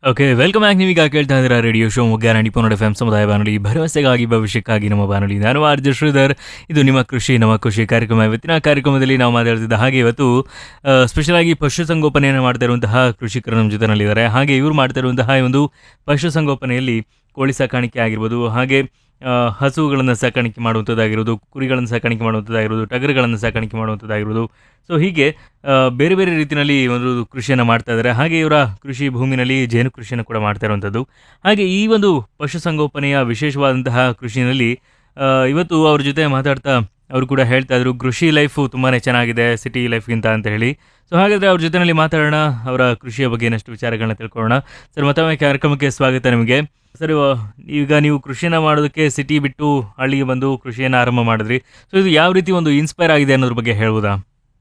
okay welcome back ನೀವೀಗ ಕೇಳ್ತಾ ಇದ್ದೀರಾ ರೇಡಿಯೋ ಶೋ ಮುಗ್ಗ ನಾಡಿ ಪನ್ನಡ ಎಫ್ ಎಂ ಸಮುದಾಯ ಬಾನುಲಿ ಭರವಸೆಗಾಗಿ ಭವಿಷ್ಯಕ್ಕಾಗಿ ನಮ್ಮ ಬಾನುಲಿ ನಾನು ಆರ್ಜ ಶ್ರೀಧರ್ ಇದು ನಿಮ್ಮ ಕೃಷಿ ನಮ್ಮ ಕೃಷಿ ಕಾರ್ಯಕ್ರಮ ಇವತ್ತಿನ ಕಾರ್ಯಕ್ರಮದಲ್ಲಿ ನಾವು ಮಾತಾಡ್ತಿದ್ದ ಹಾಗೆ ಇವತ್ತು ಸ್ಪೆಷಲ್ ಆಗಿ ಪಶುಸಂಗೋಪನೆಯನ್ನು ಮಾಡ್ತಾ ಇರುವಂತಹ ಕೃಷಿಕರು ನಮ್ಮ ಜೊತೆನಲ್ಲಿದ್ದಾರೆ ಹಾಗೆ ಇವರು ಮಾಡ್ತಾ ಇರುವಂತಹ ಈ ಒಂದು ಪಶುಸಂಗೋಪನೆಯಲ್ಲಿ ಕೋಳಿ ಸಾಕಾಣಿಕೆ ಆಗಿರ್ಬೋದು ಹಾಗೆ ಆ, ಹಸುಗಳನ್ನು ಸಾಕಾಣಿಕೆ ಮಾಡುವಂಥದ್ದಾಗಿರೋದು ಕುರಿಗಳನ್ನು ಸಾಕಾಣಿಕೆ ಮಾಡುವಂಥದ್ದಾಗಿರೋದು ಟಗರುಗಳನ್ನು ಸಾಕಾಣಿಕೆ ಮಾಡುವಂಥದ್ದಾಗಿರೋದು ಸೊ ಹೀಗೆ ಆ, ಬೇರೆ ಬೇರೆ ರೀತಿಯಲ್ಲಿ ಒಂದು ಕೃಷಿಯನ್ನು ಮಾಡ್ತಾ ಇದ್ದಾರೆ ಹಾಗೆ ಇವರ ಕೃಷಿ ಭೂಮಿನಲ್ಲಿ ಜೇನು ಕೃಷಿಯನ್ನು ಕೂಡ ಮಾಡ್ತಾ ಇರುವಂಥದ್ದು ಹಾಗೆ ಈ ಒಂದು ಪಶುಸಂಗೋಪನೆಯ ವಿಶೇಷವಾದಂತಹ ಕೃಷಿನಲ್ಲಿ ಆ, ಇವತ್ತು ಅವ್ರ ಜೊತೆ ಮಾತಾಡ್ತಾ ಅವರು ಕೂಡ ಹೇಳ್ತಾ ಇದ್ರು ಕೃಷಿ ಲೈಫು ತುಂಬಾ ಚೆನ್ನಾಗಿದೆ ಸಿಟಿ ಲೈಫ್ಗಿಂತ ಅಂತ ಹೇಳಿ ಸೊ ಹಾಗಾದರೆ ಅವ್ರ ಜೊತೆನಲ್ಲಿ ಮಾತಾಡೋಣ ಅವರ ಕೃಷಿಯ ಬಗ್ಗೆ ಏನಷ್ಟು ವಿಚಾರಗಳನ್ನ ತಿಳ್ಕೊಳ್ಳೋಣ ಸರ್ ಮತ್ತೊಮ್ಮೆ ಕಾರ್ಯಕ್ರಮಕ್ಕೆ ಸ್ವಾಗತ ನಿಮಗೆ ಸರ್ ಇವ- ಈಗ ನೀವು ಕೃಷಿನ ಮಾಡೋದಕ್ಕೆ ಸಿಟಿ ಬಿಟ್ಟು ಹಳ್ಳಿಗೆ ಬಂದು ಕೃಷಿಯನ್ನು ಆರಂಭ ಮಾಡಿದ್ರಿ ಸೊ ಇದು ಯಾವ ರೀತಿ ಒಂದು ಇನ್ಸ್ಪೈರ್ ಆಗಿದೆ ಅನ್ನೋದ್ರ ಬಗ್ಗೆ ಹೇಳ್ಬೋದಾ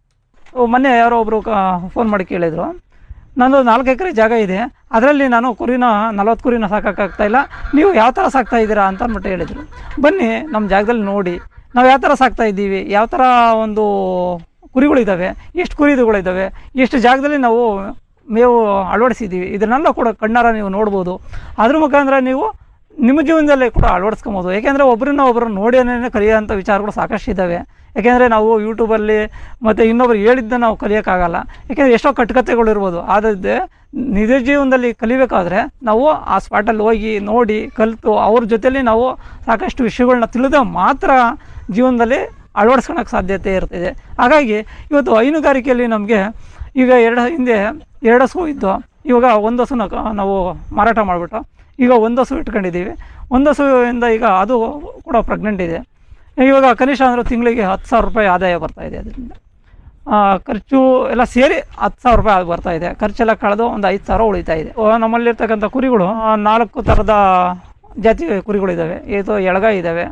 ಓ, ಮೊನ್ನೆ ಯಾರೋ ಒಬ್ಬರು ಫೋನ್ ಮಾಡಿ ಕೇಳಿದರು ನಂದು ನಾಲ್ಕು ಎಕರೆ ಜಾಗ ಇದೆ ಅದರಲ್ಲಿ ನಾನು ಕುರಿನ ನಲ್ವತ್ತು ಕುರಿನ ಸಾಕೋಕ್ಕಾಗ್ತಾ ಇಲ್ಲ ನೀವು ಯಾವ ಥರ ಸಾಕ್ತಾ ಇದ್ದೀರಾ ಅಂತ ಅಂದ್ಬಿಟ್ಟು ಹೇಳಿದರು ಬನ್ನಿ ನಮ್ಮ ಜಾಗದಲ್ಲಿ ನೋಡಿ ನಾವು ಯಾವ ಥರ ಸಾಕ್ತಾ ಇದ್ದೀವಿ ಯಾವ ಥರ ಒಂದು ಕುರಿಗಳಿದ್ದಾವೆ ಎಷ್ಟು ಕುರಿದುಗಳಿದ್ದಾವೆ ಎಷ್ಟು ಜಾಗದಲ್ಲಿ ನಾವು ಮೇವು ಅಳವಡಿಸಿದ್ದೀವಿ ಇದನ್ನೆಲ್ಲ ಕೂಡ ಕಣ್ಣಾರ ನೀವು ನೋಡ್ಬೋದು ಅದ್ರ ಮುಖಾಂತರ ನೀವು ನಿಮ್ಮ ಜೀವನದಲ್ಲಿ ಕೂಡ ಅಳವಡಿಸ್ಕೊಬೋದು ಯಾಕೆಂದರೆ ಒಬ್ಬರನ್ನ ಒಬ್ಬರನ್ನ ನೋಡಿನೇ ಕಲಿಯೋಂಥ ವಿಚಾರಗಳು ಸಾಕಷ್ಟು ಇದ್ದಾವೆ ಯಾಕೆಂದರೆ ನಾವು ಯೂಟ್ಯೂಬಲ್ಲಿ ಮತ್ತು ಇನ್ನೊಬ್ರು ಹೇಳಿದ್ದ ನಾವು ಕಲಿಯೋಕ್ಕಾಗಲ್ಲ ಯಾಕೆಂದರೆ ಎಷ್ಟೋ ಕಟ್ಟುಕತೆಗಳು ಇರ್ಬೋದು ಆದದ್ದೇ ನಿಜ ಜೀವನದಲ್ಲಿ ಕಲಿಬೇಕಾದ್ರೆ ನಾವು ಆ ಸ್ಪಾಟಲ್ಲಿ ಹೋಗಿ ನೋಡಿ ಕಲಿತು ಅವ್ರ ಜೊತೆಲಿ ನಾವು ಸಾಕಷ್ಟು ವಿಷಯಗಳನ್ನ ತಿಳಿದ ಮಾತ್ರ ಜೀವನದಲ್ಲಿ ಅಳವಡಿಸ್ಕೊಳಕ್ಕೆ ಸಾಧ್ಯತೆ ಇರ್ತಿದೆ ಹಾಗಾಗಿ ಇವತ್ತು ಹೈನುಗಾರಿಕೆಯಲ್ಲಿ ನಮಗೆ ಈಗ ಎರಡು ಹಿಂದೆ ಎರಡು ಹಸು ಇದ್ದು ಇವಾಗ ಒಂದು ಹಸುನ ಕ- ನಾವು ಮಾರಾಟ ಮಾಡಿಬಿಟ್ಟು ಈಗ ಒಂದು ಹಸು ಇಟ್ಕೊಂಡಿದ್ದೀವಿ ಒಂದು ಹಸುವಿಂದ ಈಗ ಅದು ಕೂಡ ಪ್ರೆಗ್ನೆಂಟ್ ಇದೆ ಇವಾಗ ಕನಿಷ್ಠ ಅಂದರೆ ತಿಂಗಳಿಗೆ ಹತ್ತು ಸಾವಿರ ರೂಪಾಯಿ ಆದಾಯ ಬರ್ತಾ ಇದೆ ಅದರಿಂದ ಆ, ಖರ್ಚು ಎಲ್ಲ ಸೇರಿ ಹತ್ತು ಸಾವಿರ ರೂಪಾಯಿ ಆಗ್ ಬರ್ತಾ ಇದೆ ಖರ್ಚೆಲ್ಲ ಕಳೆದು ಒಂದು ಐದು ಸಾವಿರ ಉಳಿತಾ ಇದೆ ಆ, ನಮ್ಮಲ್ಲಿರ್ತಕ್ಕಂಥ ಕುರಿಗಳು ಆ, ನಾಲ್ಕು ಥರದ ಜಾತಿ ಕುರಿಗಳಿದ್ದಾವೆ ಇದು ಎಳಗ ಇದ್ದಾವೆ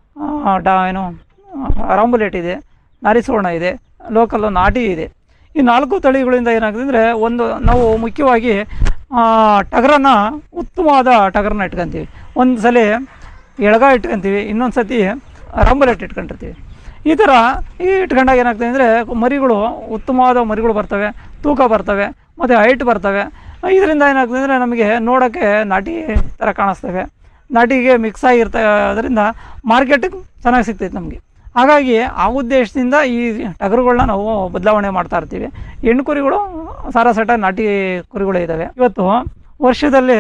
ಆ, ಡಾ ಏನು ರಾಂಬುಲೆಟ್ ಇದೆ ನಾರಿಸುವರ್ಣ ಇದೆ ಲೋಕಲ್ಲು ನಾಟಿ ಇದೆ ಈ ನಾಲ್ಕು ತಳಿಗಳಿಂದ ಏನಾಗ್ತದೆ ಅಂದರೆ ಒಂದು ನಾವು ಮುಖ್ಯವಾಗಿ ಆ, ಟಗರನ್ನ ಉತ್ತಮವಾದ ಟಗರನ್ನ ಇಟ್ಕೊತೀವಿ ಒಂದು ಸಲ ಎಳಗ ಇಟ್ಕೊತೀವಿ ಇನ್ನೊಂದು ಸತಿ ರಾಂಬುಲೆಟ್ ಇಟ್ಕೊಂಡಿರ್ತೀವಿ ಈ ಥರ ಈ ಇಟ್ಕೊಂಡಾಗ ಏನಾಗ್ತದೆ ಅಂದರೆ ಮರಿಗಳು ಉತ್ತಮವಾದ ಮರಿಗಳು ಬರ್ತವೆ ತೂಕ ಬರ್ತವೆ ಮತ್ತು ಹೈಟ್ ಬರ್ತವೆ ಇದರಿಂದ ಏನಾಗ್ತದೆ ಅಂದರೆ ನಮಗೆ ನೋಡೋಕ್ಕೆ ನಾಟಿ ಥರ ಕಾಣಿಸ್ತವೆ ನಾಟಿಗೆ ಮಿಕ್ಸ್ ಆಗಿರ್ತದ್ರಿಂದ ಮಾರ್ಕೆಟಿಗೆ ಚೆನ್ನಾಗಿ ಸಿಗ್ತೈತೆ ನಮಗೆ ಹಾಗಾಗಿ ಆ ಉದ್ದೇಶದಿಂದ ಈ ಟಗರುಗಳನ್ನ ನಾವು ಬದಲಾವಣೆ ಮಾಡ್ತಾ ಇರ್ತೀವಿ ಹೆಣ್ಣು ಕುರಿಗಳು ಸಾರಾಸಟ ನಾಟಿ ಕುರಿಗಳು ಇದ್ದಾವೆ ಇವತ್ತು ವರ್ಷದಲ್ಲಿ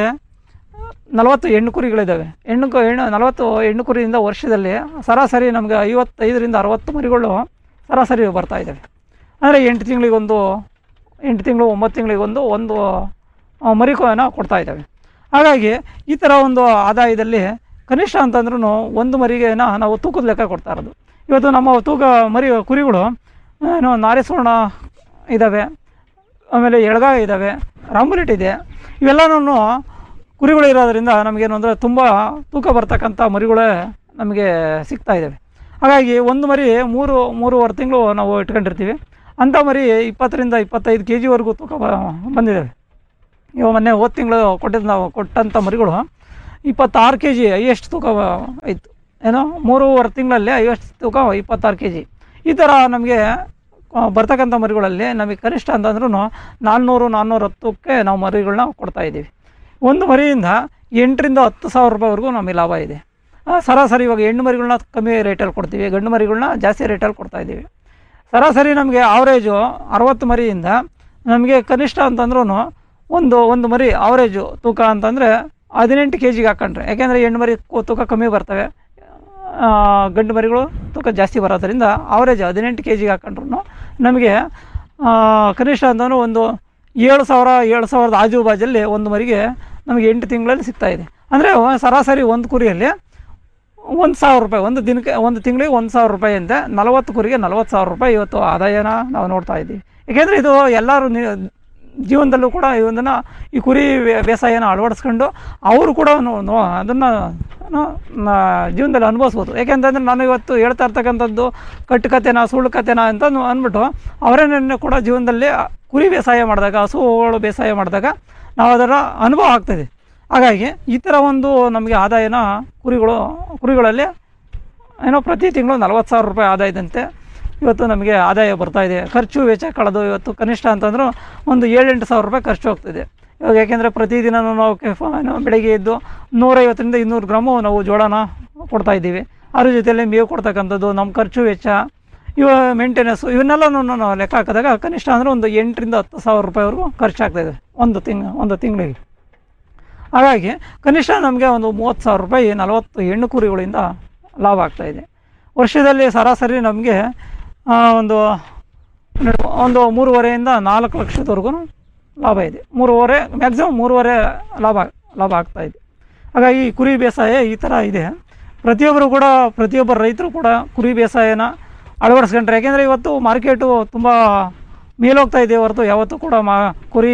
ನಲವತ್ತು ಹೆಣ್ಣು ಕುರಿಗಳಿದ್ದಾವೆ ಹೆಣ್ಣು ಕು- ಹೆಣ್ಣು ನಲವತ್ತು ಹೆಣ್ಣು ಕುರಿಯಿಂದ ವರ್ಷದಲ್ಲಿ ಸರಾಸರಿ ನಮಗೆ ಐವತ್ತೈದರಿಂದ ಅರವತ್ತು ಮರಿಗಳು ಸರಾಸರಿ ಬರ್ತಾ ಇದ್ದಾವೆ ಅಂದರೆ ಎಂಟು ತಿಂಗಳಿಗೊಂದು ಎಂಟು ತಿಂಗಳು ಒಂಬತ್ತು ತಿಂಗಳಿಗೊಂದು ಒಂದು ಆ, ಮರಿಕೋನ ಕೊಡ್ತಾ ಇದ್ದಾವೆ ಹಾಗಾಗಿ ಈ ಥರ ಒಂದು ಆದಾಯದಲ್ಲಿ ಕನಿಷ್ಠ ಅಂತಂದ್ರೂ ಒಂದು ಮರಿಗೆನ ನಾವು ತೂಕದ ಲೆಕ್ಕ ಕೊಡ್ತಾ ಇರೋದು ಇವತ್ತು ನಮ್ಮ ತೂಕ ಮರಿ ಕುರಿಗಳು ಏನು ನಾರಿಸುವರ್ಣ ಇದ್ದಾವೆ ಆಮೇಲೆ ಎಳಗ ಇದ್ದಾವೆ ರಾಂಬುಲೆಟ್ ಇದೆ ಇವೆಲ್ಲನೂ ಕುರಿಗಳು ಇರೋದ್ರಿಂದ ನಮಗೇನು ಅಂದರೆ ತುಂಬ ತೂಕ ಬರ್ತಕ್ಕಂಥ ಮರಿಗಳೇ ನಮಗೆ ಸಿಗ್ತಾ ಇದ್ದಾವೆ ಹಾಗಾಗಿ ಒಂದು ಮರಿ ಮೂರು ಮೂರುವರೆ ತಿಂಗಳು ನಾವು ಇಟ್ಕೊಂಡಿರ್ತೀವಿ ಅಂಥ ಮರಿ ಇಪ್ಪತ್ತರಿಂದ ಇಪ್ಪತ್ತೈದು ಕೆ ಜಿವರೆಗೂ ತೂಕ ಬ- ಬಂದಿದ್ದಾವೆ ಇವಾಗ ಮೊನ್ನೆ ಹೋದ ತಿಂಗಳು ಕೊಟ್ಟಿದ್ದು ನಾವು ಕೊಟ್ಟಂಥ ಮರಿಗಳು ಇಪ್ಪತ್ತಾರು ಕೆ ಜಿ ಹೈಯೆಸ್ಟ್ ತೂಕ ಆಯಿತು ಏನೋ ಮೂರುವರೆ ತಿಂಗಳಲ್ಲಿ ಹೈಯೆಸ್ಟ್ ತೂಕ ಇಪ್ಪತ್ತಾರು ಕೆ ಜಿ ಈ ಥರ ನಮಗೆ ಆ, ಬರ್ತಕ್ಕಂಥ ಮರಿಗಳಲ್ಲಿ ನಮಗೆ ಕನಿಷ್ಠ ಅಂತಂದ್ರೂ ನಾನ್ನೂರು ನಾನ್ನೂರ ಹತ್ತಕ್ಕೆ ನಾವು ಮರಿಗಳನ್ನ ಕೊಡ್ತಾ ಇದ್ದೀವಿ ಒಂದು ಮರಿಯಿಂದ ಎಂಟರಿಂದ ಹತ್ತು ಸಾವಿರ ರೂಪಾಯಿವರೆಗೂ ನಮಗೆ ಲಾಭ ಇದೆ ಆ, ಸರಾಸರಿ ಇವಾಗ ಹೆಣ್ಣು ಮರಿಗಳನ್ನ ಕಮ್ಮಿ ರೇಟಲ್ಲಿ ಕೊಡ್ತೀವಿ ಗಂಡು ಮರಿಗಳನ್ನ ಜಾಸ್ತಿ ರೇಟಲ್ಲಿ ಕೊಡ್ತಾ ಇದ್ದೀವಿ ಸರಾಸರಿ ನಮಗೆ ಆವ್ರೇಜು ಅರವತ್ತು ಮರಿಯಿಂದ ನಮಗೆ ಕನಿಷ್ಠ ಅಂತಂದ್ರೂ ಒಂದು ಒಂದು ಮರಿ ಆವ್ರೇಜು ತೂಕ ಅಂತಂದರೆ ಹದಿನೆಂಟು ಕೆ ಜಿಗೆ ಹಾಕೊಂಡ್ರೆ ಯಾಕೆಂದರೆ ಹೆಣ್ಣು ಮರಿ ಕು- ತೂಕ ಕಮ್ಮಿ ಬರ್ತವೆ ಆ, ಗಂಡು ಮರಿಗಳು ತೂಕ ಜಾಸ್ತಿ ಬರೋದ್ರಿಂದ ಆವ್ರೇಜ್ ಹದಿನೆಂಟು ಕೆ ಜಿಗೆ ಹಾಕೊಂಡ್ರು ನಮಗೆ ಆ, ಕನಿಷ್ಠ ಅಂತಂದ್ರೆ ಒಂದು ಏಳು ಸಾವಿರ ಏಳು ಸಾವಿರದ ಆಜು ಬಾಜಲ್ಲಿ ಒಂದು ಮರಿಗೆ ನಮಗೆ ಎಂಟು ತಿಂಗಳಲ್ಲಿ ಸಿಗ್ತಾ ಇದೆ ಅಂದರೆ ಸರಾಸರಿ ಒಂದು ಕುರಿಯಲ್ಲಿ ಒಂದು ಸಾವಿರ ರೂಪಾಯಿ ಒಂದು ದಿನಕ್ಕೆ ಒಂದು ತಿಂಗಳಿಗೆ ಒಂದು ಸಾವಿರ ರೂಪಾಯಿ ಅಂತೆ ನಲವತ್ತು ಕುರಿಗೆ ನಲವತ್ತು ಸಾವಿರ ರೂಪಾಯಿ ಇವತ್ತು ಆದಾಯನ ನಾವು ನೋಡ್ತಾ ಇದ್ದೀವಿ ಏಕೆಂದರೆ ಇದು ಎಲ್ಲರೂ ನಿ ಜೀವನದಲ್ಲೂ ಕೂಡ ಇದನ್ನು ಈ ಕುರಿ ಬೇ- ಬೇಸಾಯನ ಅಳವಡಿಸ್ಕೊಂಡು ಅವರು ಕೂಡ ಅದನ್ನು ಜೀವನದಲ್ಲಿ ಅನುಭವಿಸ್ಬೋದು ಯಾಕೆಂತಂದರೆ ನಾನು ಇವತ್ತು ಹೇಳ್ತಾ ಇರ್ತಕ್ಕಂಥದ್ದು ಕಟ್ಟುಕತೆನ ಸುಳ್ಳು ಕತೆನ ಅಂತ ಅನ್ನು ಅಂದ್ಬಿಟ್ಟು ಅವರೇನೇ ಕೂಡ ಜೀವನದಲ್ಲಿ ಕುರಿ ಬೇಸಾಯ ಮಾಡಿದಾಗ ಹಸುಗಳು ಬೇಸಾಯ ಮಾಡಿದಾಗ ನಾವು ಅದರ ಅನುಭವ ಆಗ್ತದೆ ಹಾಗಾಗಿ ಈ ಥರ ಒಂದು ನಮಗೆ ಆದಾಯನ ಕುರಿಗಳು ಕುರಿಗಳಲ್ಲಿ ಏನೋ ಪ್ರತಿ ತಿಂಗಳು ನಲ್ವತ್ತು ಸಾವಿರ ರೂಪಾಯಿ ಆದಾಯದಂತೆ ಇವತ್ತು ನಮಗೆ ಆದಾಯ ಬರ್ತಾ ಇದೆ ಖರ್ಚು ವೆಚ್ಚ ಕಳೆದು ಇವತ್ತು ಕನಿಷ್ಠ ಅಂತಂದ್ರೂ ಒಂದು ಏಳೆಂಟು ಸಾವಿರ ರೂಪಾಯಿ ಖರ್ಚು ಹೋಗ್ತಿದೆ ಇವಾಗ ಯಾಕೆಂದರೆ ಪ್ರತಿದಿನ ನಾವು ಕೆ- ಫ- ಏನು ಬೆಳಗ್ಗೆ ಎದ್ದು ನೂರೈವತ್ತರಿಂದ ಇನ್ನೂರು ಗ್ರಾಮು ನಾವು ಜೋಳನ ಕೊಡ್ತಾ ಇದ್ದೀವಿ ಅದ್ರ ಜೊತೆಯಲ್ಲಿ ಮೇವು ಕೊಡ್ತಕ್ಕಂಥದ್ದು ನಮ್ಮ ಖರ್ಚು ವೆಚ್ಚ ಇವ ಮೇಂಟೆನೆನ್ಸು ಇವನ್ನೆಲ್ಲನೂ ನಾವು ಲೆಕ್ಕ ಹಾಕಿದಾಗ ಕನಿಷ್ಠ ಅಂದರೆ ಒಂದು ಎಂಟರಿಂದ ಹತ್ತು ಸಾವಿರ ರೂಪಾಯಿವರೆಗೂ ಖರ್ಚಾಗ್ತಾಯಿದೆ ಒಂದು ತಿಂಗ್ ಒಂದು ತಿಂಗಳಿಗೆ ಹಾಗಾಗಿ ಕನಿಷ್ಠ ನಮಗೆ ಒಂದು ಮೂವತ್ತು ಸಾವಿರ ರೂಪಾಯಿ ನಲವತ್ತು ಹೆಣ್ಣು ಕುರಿಗಳಿಂದ ಲಾಭ ಆಗ್ತಾಯಿದೆ ವರ್ಷದಲ್ಲಿ ಸರಾಸರಿ ನಮಗೆ ಒಂದು ಒಂದು ಮೂರುವರೆಯಿಂದ ನಾಲ್ಕು ಲಕ್ಷದವರೆಗೂ ಲಾಭ ಇದೆ ಮೂರುವರೆ ಮ್ಯಾಕ್ಸಿಮಮ್ ಮೂರುವರೆ ಲಾಭ ಲಾಭ ಆಗ್ತಾಯಿದೆ ಹಾಗಾಗಿ ಕುರಿ ಬೇಸಾಯ ಈ ಥರ ಇದೆ ಪ್ರತಿಯೊಬ್ಬರು ಕೂಡ ಪ್ರತಿಯೊಬ್ಬರು ರೈತರು ಕೂಡ ಕುರಿ ಬೇಸಾಯನ ಅಳವಡಿಸ್ಕೊಂಡ್ರೆ ಯಾಕೆಂದರೆ ಇವತ್ತು ಮಾರ್ಕೆಟು ತುಂಬ ಮೇಲೋಗ್ತಾ ಇದೆ ಹೊರತು ಯಾವತ್ತೂ ಕೂಡ ಮಾ ಕುರಿ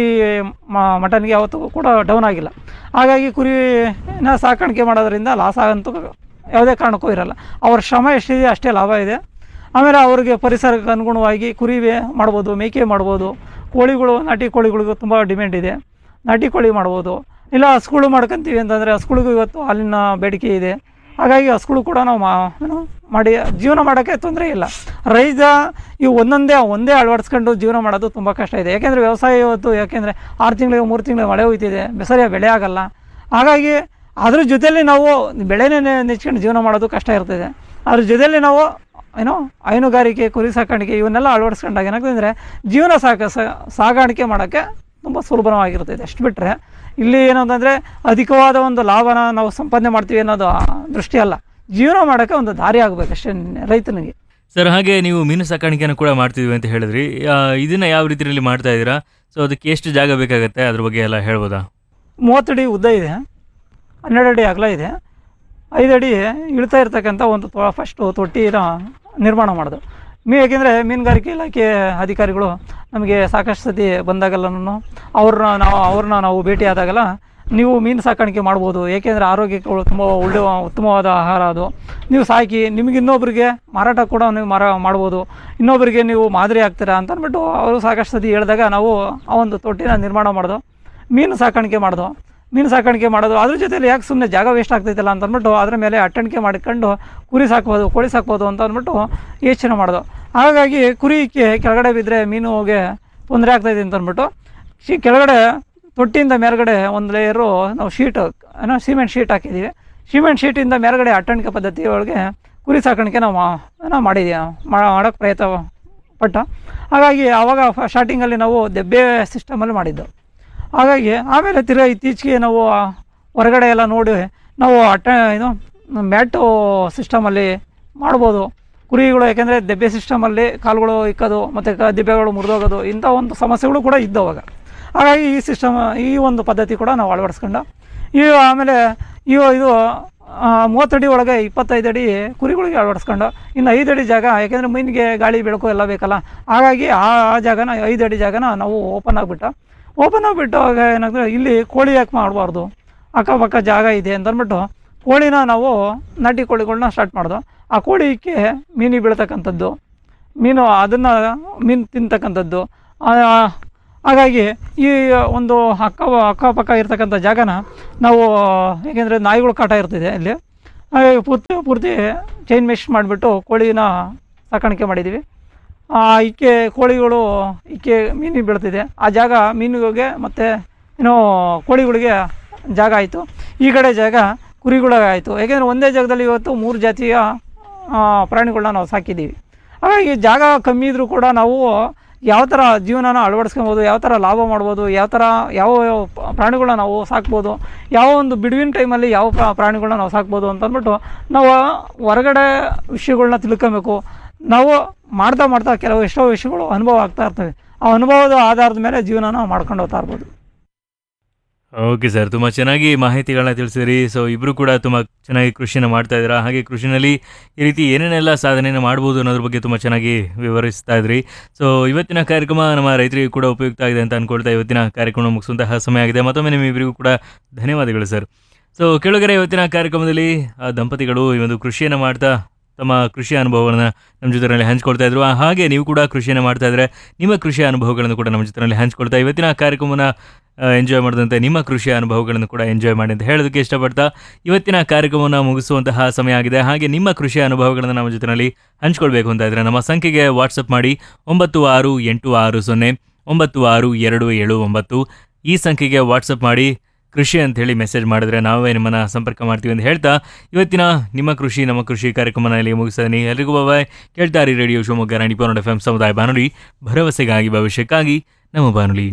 ಮ- ಮಟನ್ಗೆ ಯಾವತ್ತೂ ಕೂಡ ಡೌನ್ ಆಗಿಲ್ಲ ಹಾಗಾಗಿ ಕುರಿನ ಸಾಕಾಣಿಕೆ ಮಾಡೋದ್ರಿಂದ ಲಾಸ್ ಆಗಂತೂ ಯಾವುದೇ ಕಾರಣಕ್ಕೂ ಇರಲ್ಲ ಅವ್ರ ಶ್ರಮ ಎಷ್ಟಿದೆ ಅಷ್ಟೇ ಲಾಭ ಇದೆ ಆಮೇಲೆ ಅವ್ರಿಗೆ ಪರಿಸರಕ್ಕೆ ಅನುಗುಣವಾಗಿ ಕುರಿ ಬೇ- ಮಾಡ್ಬೋದು ಮೇಕೆ ಮಾಡ್ಬೋದು ಕೋಳಿಗಳು ನಾಟಿ ಕೋಳಿಗಳಿಗೂ ತುಂಬ ಡಿಮ್ಯಾಂಡ್ ಇದೆ ನಾಟಿ ಕೋಳಿ ಮಾಡ್ಬೋದು ಇಲ್ಲ ಹಸುಗಳು ಮಾಡ್ಕೊತೀವಿ ಅಂತಂದರೆ ಹಸುಗಳಿಗೂ ಇವತ್ತು ಹಾಲಿನ ಬೇಡಿಕೆ ಇದೆ ಹಾಗಾಗಿ ಹಸುಗಳು ಕೂಡ ನಾವು ಮಾ ಏನು ಮಾಡಿ ಜೀವನ ಮಾಡೋಕ್ಕೆ ತೊಂದರೆ ಇಲ್ಲ ರೈತ ಇವು ಒಂದೊಂದೇ ಒಂದೇ ಅಳವಡಿಸ್ಕೊಂಡು ಜೀವನ ಮಾಡೋದು ತುಂಬ ಕಷ್ಟ ಇದೆ ಯಾಕೆಂದರೆ ವ್ಯವಸಾಯ ಇವತ್ತು ಯಾಕೆಂದರೆ ಆರು ತಿಂಗಳಿಗೆ ಮೂರು ತಿಂಗಳಿಗೆ ಮಳೆ ಹೋಯ್ತಿದೆ ಸರಿಯಾಗಿ ಬೆಳೆ ಆಗಲ್ಲ ಹಾಗಾಗಿ ಅದ್ರ ಜೊತೆಯಲ್ಲಿ ನಾವು ಬೆಳೆನೇ ನೆ- ನೆಚ್ಕೊಂಡು ಜೀವನ ಮಾಡೋದು ಕಷ್ಟ ಇರ್ತದೆ ಅದ್ರ ಜೊತೆಯಲ್ಲಿ ನಾವು ಏನೋ ಹೈನುಗಾರಿಕೆ ಕುರಿ ಸಾಕಾಣಿಕೆ ಇವನ್ನೆಲ್ಲ ಅಳವಡಿಸ್ಕೊಂಡಾಗ ಏನಾಗ್ತದೆ ಅಂದರೆ ಜೀವನ ಸಾಕ ಸ- ಸಾಗಾಣಿಕೆ ಮಾಡೋಕ್ಕೆ ತುಂಬ ಸುಲಭವಾಗಿರ್ತದೆ ಅಷ್ಟು ಬಿಟ್ಟರೆ ಇಲ್ಲಿ ಏನಂತಂದರೆ ಅಧಿಕವಾದ ಒಂದು ಲಾಭನ ನಾವು ಸಂಪಾದನೆ ಮಾಡ್ತೀವಿ ಅನ್ನೋದು ಆ ದೃಷ್ಟಿ ಅಲ್ಲ ಜೀವನ ಮಾಡೋಕ್ಕೆ ಒಂದು ದಾರಿ ಆಗಬೇಕು ಅಷ್ಟೇ ರೈತನಿಗೆ ಸರ್ ಹಾಗೆ ನೀವು ಮೀನು ಸಾಕಾಣಿಕೆಯನ್ನು ಕೂಡ ಮಾಡ್ತಿದ್ವಿ ಅಂತ ಹೇಳಿದ್ರಿ ಆ, ಇದನ್ನ ಯಾವ ರೀತಿಯಲ್ಲಿ ಮಾಡ್ತಾ ಇದ್ದೀರಾ ಸೊ ಅದಕ್ಕೆ ಎಷ್ಟು ಜಾಗ ಬೇಕಾಗುತ್ತೆ ಅದ್ರ ಬಗ್ಗೆ ಎಲ್ಲ ಹೇಳ್ಬೋದಾ ಮೂವತ್ತಡಿ ಉದ್ದ ಇದೆ ಹನ್ನೆರಡು ಅಡಿ ಅಗಲ ಇದೆ ಐದು ಅಡಿ ಇಳ್ತಾ ಇರ್ತಕ್ಕಂಥ ಒಂದು ತೊ ಫಸ್ಟು ತೊಟ್ಟಿನ ನಿರ್ಮಾಣ ಮಾಡೋದು ಮೀ ಯಾಕೆಂದರೆ ಮೀನುಗಾರಿಕೆ ಇಲಾಖೆ ಅಧಿಕಾರಿಗಳು ನಮಗೆ ಸಾಕಷ್ಟು ಸತಿ ಬಂದಾಗೆಲ್ಲನೂ ಅವ್ರನ್ನ ನಾವು ಅವ್ರನ್ನ ನಾವು ಭೇಟಿ ಆದಾಗೆಲ್ಲ ನೀವು ಮೀನು ಸಾಕಾಣಿಕೆ ಮಾಡ್ಬೋದು ಏಕೆಂದರೆ ಆರೋಗ್ಯಕ್ಕೆ ತುಂಬ ಒಳ್ಳೆಯ ಉತ್ತಮವಾದ ಆಹಾರ ಅದು ನೀವು ಸಾಕಿ ನಿಮಗೆ ಇನ್ನೊಬ್ರಿಗೆ ಮಾರಾಟ ಕೂಡ ನೀವು ಮಾರ ಮಾಡ್ಬೋದು ಇನ್ನೊಬ್ಬರಿಗೆ ನೀವು ಮಾದರಿ ಆಗ್ತೀರಾ ಅಂತ ಅಂದ್ಬಿಟ್ಟು ಅವರು ಸಾಕಷ್ಟು ಸತಿ ಹೇಳಿದಾಗ ನಾವು ಆ ಒಂದು ತೊಟ್ಟಿನ ನಿರ್ಮಾಣ ಮಾಡೋದು ಮೀನು ಸಾಕಾಣಿಕೆ ಮಾಡೋದು ಮೀನು ಸಾಕಾಣಿಕೆ ಮಾಡೋದು ಅದ್ರ ಜೊತೆಲಿ ಯಾಕೆ ಸುಮ್ಮನೆ ಜಾಗ ವೇಸ್ಟ್ ಆಗ್ತೈತಲ್ಲ ಅಂತ ಅಂದ್ಬಿಟ್ಟು ಅದ್ರ ಮೇಲೆ ಅಟ್ಟಣಿಕೆ ಮಾಡ್ಕೊಂಡು ಕುರಿ ಸಾಕ್ಬೋದು ಕೋಳಿ ಸಾಕ್ಬೋದು ಅಂತ ಅಂದ್ಬಿಟ್ಟು ಯೋಚನೆ ಮಾಡೋದು ಹಾಗಾಗಿ ಕುರಿಕ್ಕೆ ಕೆಳಗಡೆ ಬಿದ್ದರೆ ಮೀನುಗೆ ತೊಂದರೆ ಆಗ್ತಾಯಿದೆ ಅಂತ ಅಂದ್ಬಿಟ್ಟು ಶಿ ಕೆಳಗಡೆ ತೊಟ್ಟಿಯಿಂದ ಮೇಲ್ಗಡೆ ಒಂದು ಲೇಯರು ನಾವು ಶೀಟ್ ಏನೋ ಸಿಮೆಂಟ್ ಶೀಟ್ ಹಾಕಿದ್ದೀವಿ ಸಿಮೆಂಟ್ ಶೀಟಿಂದ ಮೇಲ್ಗಡೆ ಅಟ್ಟಣಿಕೆ ಪದ್ಧತಿ ಒಳಗೆ ಕುರಿ ಸಾಕಾಣಿಕೆ ನಾವು ಮಾ- ಏನೋ ಮಾಡಿದ್ದೀವಿ ಮಾಡೋಕ್ಕೆ ಪ್ರಯತ್ನ ಪಟ್ಟು ಹಾಗಾಗಿ ಆವಾಗ ಸ್ಟಾರ್ಟಿಂಗಲ್ಲಿ ನಾವು ದೆಬ್ಬೆ ಸಿಸ್ಟಮಲ್ಲಿ ಮಾಡಿದ್ದು ಹಾಗಾಗಿ ಆಮೇಲೆ ತಿರ್ಗಾ ಇತ್ತೀಚೆಗೆ ನಾವು ಆ ಹೊರಗಡೆ ಎಲ್ಲ ನೋಡಿ ನಾವು ಅಟ್ಟ ಏನು ಮ್ಯಾಟು ಸಿಸ್ಟಮಲ್ಲಿ ಮಾಡ್ಬೋದು ಕುರಿಗಳು ಯಾಕೆಂದರೆ ದೆಬ್ಬೆ ಸಿಸ್ಟಮಲ್ಲಿ ಕಾಲುಗಳು ಇಕ್ಕೋದು ಮತ್ತು ಕ ದೆಬ್ಬೆಗಳು ಮುರಿದೋಗೋದು ಇಂಥ ಒಂದು ಸಮಸ್ಯೆಗಳು ಕೂಡ ಇದ್ದವು ಅವಾಗ ಹಾಗಾಗಿ ಈ ಸಿಸ್ಟಮ್ ಈ ಒಂದು ಪದ್ಧತಿ ಕೂಡ ನಾವು ಅಳವಡಿಸ್ಕೊಂಡು ಈ ಆಮೇಲೆ ಇವು ಇದು ಆ, ಮೂವತ್ತಡಿ ಒಳಗೆ ಇಪ್ಪತ್ತೈದು ಅಡಿ ಕುರಿಗಳಿಗೆ ಅಳವಡಿಸ್ಕೊಂಡು ಇನ್ನು ಐದು ಅಡಿ ಜಾಗ ಯಾಕೆಂದರೆ ಮೀನಿಗೆ ಗಾಳಿ ಬೆಳಕು ಎಲ್ಲ ಬೇಕಲ್ಲ ಹಾಗಾಗಿ ಆ ಆ ಜಾಗನ ಐದು ಅಡಿ ಜಾಗನ ನಾವು ಓಪನ್ ಆಗಿಬಿಟ್ಟು ಓಪನ್ ಆಗಿಬಿಟ್ಟು ಆಗ ಏನಾಗ್ತದೆ ಇಲ್ಲಿ ಕೋಳಿ ಯಾಕೆ ಮಾಡಬಾರ್ದು ಅಕ್ಕಪಕ್ಕ ಜಾಗ ಇದೆ ಅಂತ ಅಂದ್ಬಿಟ್ಟು ಕೋಳಿನ ನಾವು ನಾಟಿ ಕೋಳಿಗಳನ್ನ ಸ್ಟಾರ್ಟ್ ಮಾಡೋದು ಆ ಕೋಳಿಗೆ ಮೀನು ಬೀಳ್ತಕ್ಕಂಥದ್ದು ಮೀನು ಅದನ್ನು ಮೀನು ತಿಂತಕ್ಕಂಥದ್ದು ಆ, ಹಾಗಾಗಿ ಈ ಒಂದು ಅಕ್ಕ ಅಕ್ಕಪಕ್ಕ ಇರ್ತಕ್ಕಂಥ ಜಾಗನ ನಾವು ಏಕೆಂದರೆ ನಾಯಿಗಳು ಕಾಟ ಇರ್ತಿದೆ ಇಲ್ಲಿ ಹಾಗಾಗಿ ಪೂರ್ತಿ ಪೂರ್ತಿ ಚೈನ್ ಮೆಶ್ ಮಾಡಿಬಿಟ್ಟು ಕೋಳಿನ ಸಾಕಾಣಿಕೆ ಮಾಡಿದ್ದೀವಿ ಆ ಇಕ್ಕೆ ಕೋಳಿಗಳು ಇಕ್ಕೆ ಮೀನು ಬೀಳ್ತಿದೆ ಆ ಜಾಗ ಮೀನುಗಳಿಗೆ ಮತ್ತು ಏನೋ ಕೋಳಿಗಳಿಗೆ ಜಾಗ ಆಯಿತು ಈ ಕಡೆ ಜಾಗ ಕುರಿಗಳಿಗೆ ಆಯಿತು ಯಾಕೆಂದರೆ ಒಂದೇ ಜಾಗದಲ್ಲಿ ಇವತ್ತು ಮೂರು ಜಾತಿಯ ಆ, ಪ್ರಾಣಿಗಳನ್ನ ನಾವು ಸಾಕಿದ್ದೀವಿ ಹಾಗಾಗಿ ಜಾಗ ಕಮ್ಮಿ ಇದ್ದರೂ ಕೂಡ ನಾವು ಯಾವ ಥರ ಜೀವನನ ಅಳವಡಿಸ್ಕೊಬೋದು ಯಾವ ಥರ ಲಾಭ ಮಾಡ್ಬೋದು ಯಾವ ಥರ ಯಾವ ಯಾವ ಪ- ಪ್ರಾಣಿಗಳನ್ನ ನಾವು ಸಾಕ್ಬೋದು ಯಾವ ಒಂದು ಬಿಡುವಿನ ಟೈಮಲ್ಲಿ ಯಾವ ಪ್ರಾ- ಪ್ರಾಣಿಗಳನ್ನ ನಾವು ಸಾಕ್ಬೋದು ಅಂತ ಅಂದ್ಬಿಟ್ಟು ನಾವು ಹೊರಗಡೆ ವಿಷಯಗಳನ್ನ ತಿಳ್ಕೊಬೇಕು ನಾವು ಮಾಡ್ತಾ ಮಾಡ್ತಾ ಕೆಲವು ಎಷ್ಟೋ ವಿಷಯಗಳು ಅನುಭವ ಆಗ್ತಾ ಇರ್ತವೆ ಆ ಅನುಭವದ ಆಧಾರದ ಮೇಲೆ ಜೀವನನ ಮಾಡ್ಕೊಂಡು ಹೋಗ್ತಾ ಇರ್ಬೋದು ಓಕೆ ಸರ್ ತುಂಬ ಚೆನ್ನಾಗಿ ಮಾಹಿತಿಗಳನ್ನ ತಿಳಿಸಿದ್ರಿ ಸೊ ಇಬ್ಬರು ಕೂಡ ತುಂಬ ಚೆನ್ನಾಗಿ ಕೃಷಿನ ಮಾಡ್ತಾ ಇದ್ದೀರಾ ಹಾಗೆ ಕೃಷಿನಲ್ಲಿ ಈ ರೀತಿ ಏನೇನೆಲ್ಲ ಸಾಧನೆಯನ್ನು ಮಾಡ್ಬೋದು ಅನ್ನೋದ್ರ ಬಗ್ಗೆ ತುಂಬ ಚೆನ್ನಾಗಿ ವಿವರಿಸ್ತಾ ಇದ್ರಿ ಸೊ ಇವತ್ತಿನ ಕಾರ್ಯಕ್ರಮ ನಮ್ಮ ರೈತರಿಗೂ ಕೂಡ ಉಪಯುಕ್ತ ಆಗಿದೆ ಅಂತ ಅನ್ಕೊಳ್ತಾ ಇವತ್ತಿನ ಕಾರ್ಯಕ್ರಮ ಮುಗಿಸುವಂತಹ ಸಮಯ ಆಗಿದೆ ಮತ್ತೊಮ್ಮೆ ನಿಮ್ಮಿಬ್ಬರಿಗೂ ಕೂಡ ಧನ್ಯವಾದಗಳು ಸರ್ ಸೊ ಕೆಳಗರೆ ಇವತ್ತಿನ ಕಾರ್ಯಕ್ರಮದಲ್ಲಿ ಆ ದಂಪತಿಗಳು ಈ ಒಂದು ಕೃಷಿಯನ್ನು ಮಾಡ್ತಾ ತಮ್ಮ ಕೃಷಿ ಅನುಭವಗಳನ್ನ ನಮ್ಮ ಜೊತೆಯಲ್ಲಿ ಹಂಚ್ಕೊಳ್ತಾ ಇದ್ರು ಆ ಹಾಗೆ ನೀವು ಕೂಡ ಕೃಷಿಯನ್ನು ಮಾಡ್ತಾ ಇದ್ರೆ ನಿಮ್ಮ ಕೃಷಿ ಅನುಭವಗಳನ್ನು ಕೂಡ ನಮ್ಮ ಜೊತೆಯಲ್ಲಿ ಹಂಚ್ಕೊಳ್ತಾ ಇವತ್ತಿನ ಕಾರ್ಯಕ್ರಮನ ಎಂಜಾಯ್ ಮಾಡಿದಂತೆ ನಿಮ್ಮ ಕೃಷಿ ಅನುಭವಗಳನ್ನು ಕೂಡ ಎಂಜಾಯ್ ಮಾಡಿ ಅಂತ ಹೇಳೋದಕ್ಕೆ ಇಷ್ಟಪಡ್ತಾ ಇವತ್ತಿನ ಕಾರ್ಯಕ್ರಮವನ್ನು ಮುಗಿಸುವಂತಹ ಸಮಯ ಆಗಿದೆ ಹಾಗೆ ನಿಮ್ಮ ಕೃಷಿ ಅನುಭವಗಳನ್ನು ನಮ್ಮ ಜೊತೆಯಲ್ಲಿ ಹಂಚ್ಕೊಳ್ಬೇಕು ಅಂತ ಇದ್ರೆ ನಮ್ಮ ಸಂಖ್ಯೆಗೆ ವಾಟ್ಸಪ್ ಮಾಡಿ ಒಂಬತ್ತು ಆರು ಎಂಟು ಆರು ಸೊನ್ನೆ ಒಂಬತ್ತು ಆರು ಎರಡು ಏಳು ಒಂಬತ್ತು ಈ ಸಂಖ್ಯೆಗೆ ವಾಟ್ಸಪ್ ಮಾಡಿ ಕೃಷಿ ಅಂತ ಹೇಳಿ ಮೆಸೇಜ್ ಮಾಡಿದ್ರೆ ನಾವೇ ನಿಮ್ಮನ್ನು ಸಂಪರ್ಕ ಮಾಡ್ತೀವಿ ಅಂತ ಹೇಳ್ತಾ ಇವತ್ತಿನ ನಿಮ್ಮ ಕೃಷಿ ನಮ್ಮ ಕೃಷಿ ಕಾರ್ಯಕ್ರಮನ ಇಲ್ಲಿ ಮುಗಿಸ್ತೀನಿ ಎಲ್ರಿಗೂ ಬಾಯ್ ಕೇಳ್ತಾರಿ ರೇಡಿಯೋ ಶಿವಮೊಗ್ಗ ರಾಣಿಪೋನಡ್ ಎಫ್ ಎಂ ಸಮುದಾಯ ಬಾನುಲಿ ಭರವಸೆಗಾಗಿ ಭವಿಷ್ಯಕ್ಕಾಗಿ ನಮ್ಮ ಬಾನುಲಿ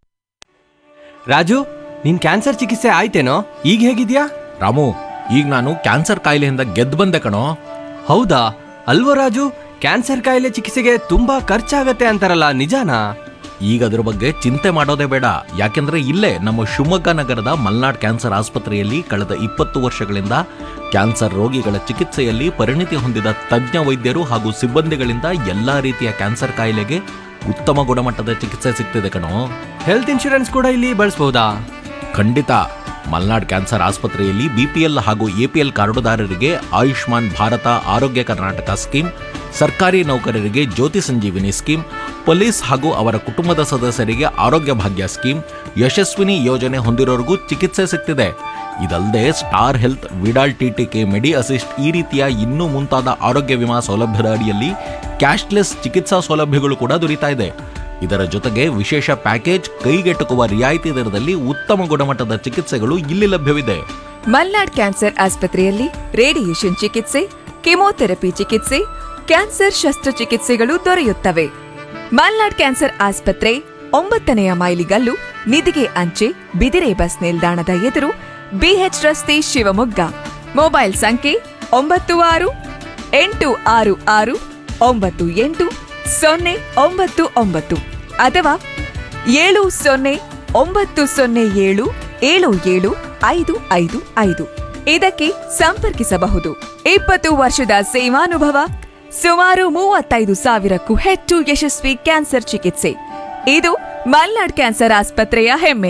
ರಾಜು ನಿನ್ ಕ್ಯಾನ್ಸರ್ ಚಿಕಿತ್ಸೆ ಆಯ್ತೇನೋ ಈಗ ಹೇಗಿದ್ಯಾ ರಾಮು ಈಗ ನಾನು ಕ್ಯಾನ್ಸರ್ ಕಾಯಿಲೆಯಿಂದ ಗೆದ್ದು ಬಂದೆ ಕಣೋ ಹೌದಾ ಅಲ್ವೋ ರಾಜು ಕ್ಯಾನ್ಸರ್ ಕಾಯಿಲೆ ಚಿಕಿತ್ಸೆಗೆ ತುಂಬಾ ಖರ್ಚಾಗತ್ತೆ ಅಂತಾರಲ್ಲ ನಿಜಾನಾ ಈಗ ಅದ್ರ ಬಗ್ಗೆ ಚಿಂತೆ ಮಾಡೋದೇ ಬೇಡ ಯಾಕೆಂದ್ರೆ ಇಲ್ಲೇ ನಮ್ಮ ಶಿವಮೊಗ್ಗ ನಗರದ ಮಲ್ನಾಡ್ ಕ್ಯಾನ್ಸರ್ ಆಸ್ಪತ್ರೆಯಲ್ಲಿ ಕಳೆದ ಇಪ್ಪತ್ತು ವರ್ಷಗಳಿಂದ ಕ್ಯಾನ್ಸರ್ ರೋಗಿಗಳ ಚಿಕಿತ್ಸೆಯಲ್ಲಿ ಪರಿಣಿತಿ ಹೊಂದಿದ ತಜ್ಞ ವೈದ್ಯರು ಹಾಗೂ ಸಿಬ್ಬಂದಿಗಳಿಂದ ಎಲ್ಲಾ ರೀತಿಯ ಕ್ಯಾನ್ಸರ್ ಕಾಯಿಲೆಗೆ ಉತ್ತಮ ಗುಣಮಟ್ಟದ ಚಿಕಿತ್ಸೆ ಸಿಗ್ತಿದೆ ಕಣೋ ಹೆಲ್ತ್ ಇನ್ಶೂರೆನ್ಸ್ ಕೂಡ ಇಲ್ಲಿ ಬಳಸ್ಬೋದಾ ಖಂಡಿತ ಮಲ್ನಾಡ್ ಕ್ಯಾನ್ಸರ್ ಆಸ್ಪತ್ರೆಯಲ್ಲಿ ಬಿಪಿಎಲ್ ಹಾಗೂ ಎಪಿಎಲ್ ಕಾರ್ಡುದಾರರಿಗೆ ಆಯುಷ್ಮಾನ್ ಭಾರತ ಆರೋಗ್ಯ ಕರ್ನಾಟಕ ಸ್ಕೀಮ್ ಸರ್ಕಾರಿ ನೌಕರರಿಗೆ ಜ್ಯೋತಿ ಸಂಜೀವಿನಿ ಸ್ಕೀಮ್ ಪೊಲೀಸ್ ಹಾಗೂ ಅವರ ಕುಟುಂಬದ ಸದಸ್ಯರಿಗೆ ಆರೋಗ್ಯ ಭಾಗ್ಯ ಸ್ಕೀಮ್ ಯಶಸ್ವಿನಿ ಯೋಜನೆ ಹೊಂದಿರೋರಿಗೂ ಚಿಕಿತ್ಸೆ ಸಿಗ್ತಿದೆ ಇದಲ್ಲದೆ Star Health Vidal TTK Medi Assist ಈ ರೀತಿಯ ಇನ್ನೂ ಮುಂತಾದ ಆರೋಗ್ಯ ವಿಮಾ ಸೌಲಭ್ಯದ ಅಡಿಯಲ್ಲಿ ಕ್ಯಾಶ್ಲೆಸ್ ಚಿಕಿತ್ಸಾ ಸೌಲಭ್ಯಗಳು ಕೂಡ ದೊರೀತಾ ಇದೆ ಇದರ ಜೊತೆಗೆ ವಿಶೇಷ ಪ್ಯಾಕೇಜ್ ಕೈಗೆಟುಕುವ ರಿಯಾಯಿತಿ ದರದಲ್ಲಿ ಉತ್ತಮ ಗುಣಮಟ್ಟದ ಚಿಕಿತ್ಸೆಗಳು ಇಲ್ಲಿ ಲಭ್ಯವಿದೆ ಮಲ್ನಾಡ್ ಕ್ಯಾನ್ಸರ್ ಆಸ್ಪತ್ರೆಯಲ್ಲಿ ರೇಡಿಯೇಷನ್ ಚಿಕಿತ್ಸೆ ಕೆಮೊಥೆರಪಿ ಚಿಕಿತ್ಸೆ ಕ್ಯಾನ್ಸರ್ ಶಸ್ತ್ರಚಿಕಿತ್ಸೆಗಳು ದೊರೆಯುತ್ತವೆ ಮಲ್ನಾಡ್ ಕ್ಯಾನ್ಸರ್ ಆಸ್ಪತ್ರೆ ಒಂಬತ್ತನೆಯ ಮೈಲಿಗಲ್ಲು ನಿಧಿಗೆ ಅಂಚೆ ಬಿದಿರೆ ಬಸ್ ನಿಲ್ದಾಣದ ಎದುರು ಬಿಎಚ್ ರಸ್ತೆ ಶಿವಮೊಗ್ಗ ಮೊಬೈಲ್ ಸಂಖ್ಯೆ ಒಂಬತ್ತು ಆರು ಎಂಟು ಆರು ಆರು ಒಂಬತ್ತು ಎಂಟು ಸೊನ್ನೆ ಒಂಬತ್ತು ಒಂಬತ್ತು ಅಥವಾ ಏಳು ಸೊನ್ನೆ ಒಂಬತ್ತು ಸೊನ್ನೆ ಏಳು ಏಳು ಏಳು ಐದು ಐದು ಐದು ಇದಕ್ಕೆ ಸಂಪರ್ಕಿಸಬಹುದು ಇಪ್ಪತ್ತು ವರ್ಷದ ಸೇವಾನುಭವ ಸುಮಾರು ಮೂವತ್ತೈದು ಸಾವಿರಕ್ಕೂ ಹೆಚ್ಚು ಯಶಸ್ವಿ ಕ್ಯಾನ್ಸರ್ ಚಿಕಿತ್ಸೆ ಇದು ಮಲ್ನಾಡ್ ಕ್ಯಾನ್ಸರ್ ಆಸ್ಪತ್ರೆಯ ಹೆಮ್ಮೆ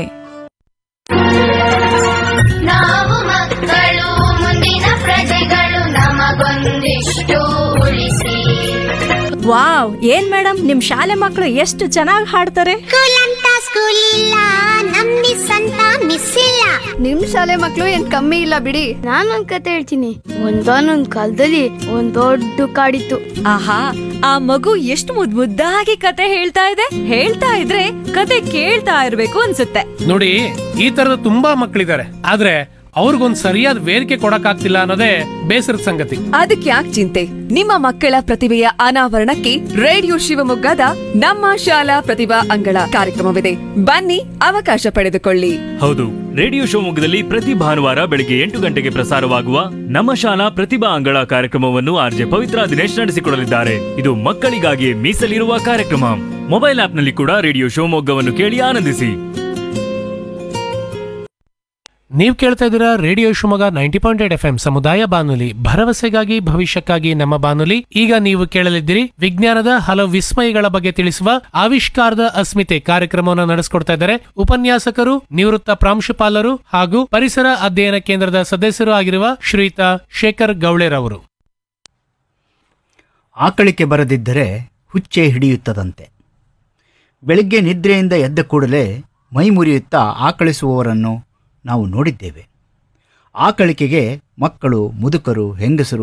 ನಾವು ಮಕ್ಕಳು ಮುಂದಿನ ಪ್ರಜೆಗಳು ನಮಗೊಂದಿಷ್ಟು ಉಳಿಸಿ ವಾವ್ ಏನ್ ಮೇಡಮ್ ನಿಮ್ ಶಾಲೆ ಮಕ್ಕಳು ಎಷ್ಟು ಚೆನ್ನಾಗಿ ಹಾಡ್ತಾರೆ ಸ್ಕೂಲ್ ಅಂತ ಸ್ಕೂಲ್ ಇಲ್ಲ ನಮ್ ಮಿಸ್ ಅಂತ ಮಿಸ್ ಇಲ್ಲ ನಿಮ್ ಶಾಲೆ ಮಕ್ಳು ಏನ್ ಕಮ್ಮಿ ಇಲ್ಲ ಬಿಡಿ ನಾನೊಂದ್ ಕತೆ ಹೇಳ್ತೀನಿ ಒಂದಾನೊಂದ್ ಕಾಲದಲ್ಲಿ ಒಂದ್ ದೊಡ್ಡ ಕಾಡಿತ್ತು ಆಹಾ ಆ ಮಗು ಎಷ್ಟು ಮುದ್ ಮುದ್ದಾಗಿ ಕತೆ ಹೇಳ್ತಾ ಇದೆ ಹೇಳ್ತಾ ಇದ್ರೆ ಕತೆ ಕೇಳ್ತಾ ಇರ್ಬೇಕು ಅನ್ಸುತ್ತೆ ನೋಡಿ ಈ ತರದ ತುಂಬಾ ಮಕ್ಕಳಿದ್ದಾರೆ ಆದ್ರೆ ಅವ್ರಿಗೊಂದ್ ಸರಿಯಾದ ವೇದಿಕೆ ಕೊಡಕ್ಕಾಗ್ತಿಲ್ಲ ಅನ್ನೋದೇ ಬೇಸರದ ಸಂಗತಿ ಅದಕ್ಕೆ ಯಾಕೆ ಚಿಂತೆ ನಿಮ್ಮ ಮಕ್ಕಳ ಪ್ರತಿಭೆಯ ಅನಾವರಣಕ್ಕೆ ರೇಡಿಯೋ ಶಿವಮೊಗ್ಗದ ನಮ್ಮ ಶಾಲಾ ಪ್ರತಿಭಾ ಅಂಗಳ ಕಾರ್ಯಕ್ರಮವಿದೆ ಬನ್ನಿ ಅವಕಾಶ ಪಡೆದುಕೊಳ್ಳಿ ಹೌದು ರೇಡಿಯೋ ಶಿವಮೊಗ್ಗದಲ್ಲಿ ಪ್ರತಿ ಭಾನುವಾರ ಬೆಳಿಗ್ಗೆ ಎಂಟು ಗಂಟೆಗೆ ಪ್ರಸಾರವಾಗುವ ನಮ್ಮ ಶಾಲಾ ಪ್ರತಿಭಾ ಅಂಗಳ ಕಾರ್ಯಕ್ರಮವನ್ನು ಆರ್ಜೆ ಪವಿತ್ರ ದಿನೇಶ್ ನಡೆಸಿಕೊಡಲಿದ್ದಾರೆ ಇದು ಮಕ್ಕಳಿಗಾಗಿ ಮೀಸಲಿರುವ ಕಾರ್ಯಕ್ರಮ ಮೊಬೈಲ್ ಆಪ್ನಲ್ಲಿ ಕೂಡ ರೇಡಿಯೋ ಶಿವಮೊಗ್ಗವನ್ನು ಕೇಳಿ ಆನಂದಿಸಿ ನೀವ್ ಕೇಳ್ತಾ ಇದ್ದೀರಾ radio Shivamogga ninety point eight F M ಸಮುದಾಯ ಬಾನುಲಿ ಭರವಸೆಗಾಗಿ ಭವಿಷ್ಯಕ್ಕಾಗಿ ನಮ್ಮ ಬಾನುಲಿ ಈಗ ನೀವು ಕೇಳಲಿದ್ದೀರಿ ವಿಜ್ಞಾನದ ಹಲವು ವಿಸ್ಮಯಗಳ ಬಗ್ಗೆ ತಿಳಿಸುವ ಆವಿಷ್ಕಾರದ ಅಸ್ಮಿತೆ ಕಾರ್ಯಕ್ರಮವನ್ನು ನಡೆಸಿಕೊಡ್ತಾ ಇದ್ದಾರೆ ಉಪನ್ಯಾಸಕರು ನಿವೃತ್ತ ಪ್ರಾಂಶುಪಾಲರು ಹಾಗೂ ಪರಿಸರ ಅಧ್ಯಯನ ಕೇಂದ್ರದ ಸದಸ್ಯರು ಆಗಿರುವ ಶ್ರೀಯುತ ಶೇಖರ್ ಗೌಳೆರವರು ಆಕಳಿಕೆ ಬರದಿದ್ದರೆ ಹುಚ್ಚೆ ಹಿಡಿಯುತ್ತದಂತೆ ಬೆಳಿಗ್ಗೆ ನಿದ್ರೆಯಿಂದ ಎದ್ದ ಕೂಡಲೇ ಮೈ ಮುರಿಯುತ್ತಾ ಆಕಳಿಸುವವರನ್ನು ನಾವು ನೋಡಿದ್ದೇವೆ ಆಕಳಿಕೆಗೆ ಮಕ್ಕಳು ಮುದುಕರು ಹೆಂಗಸರು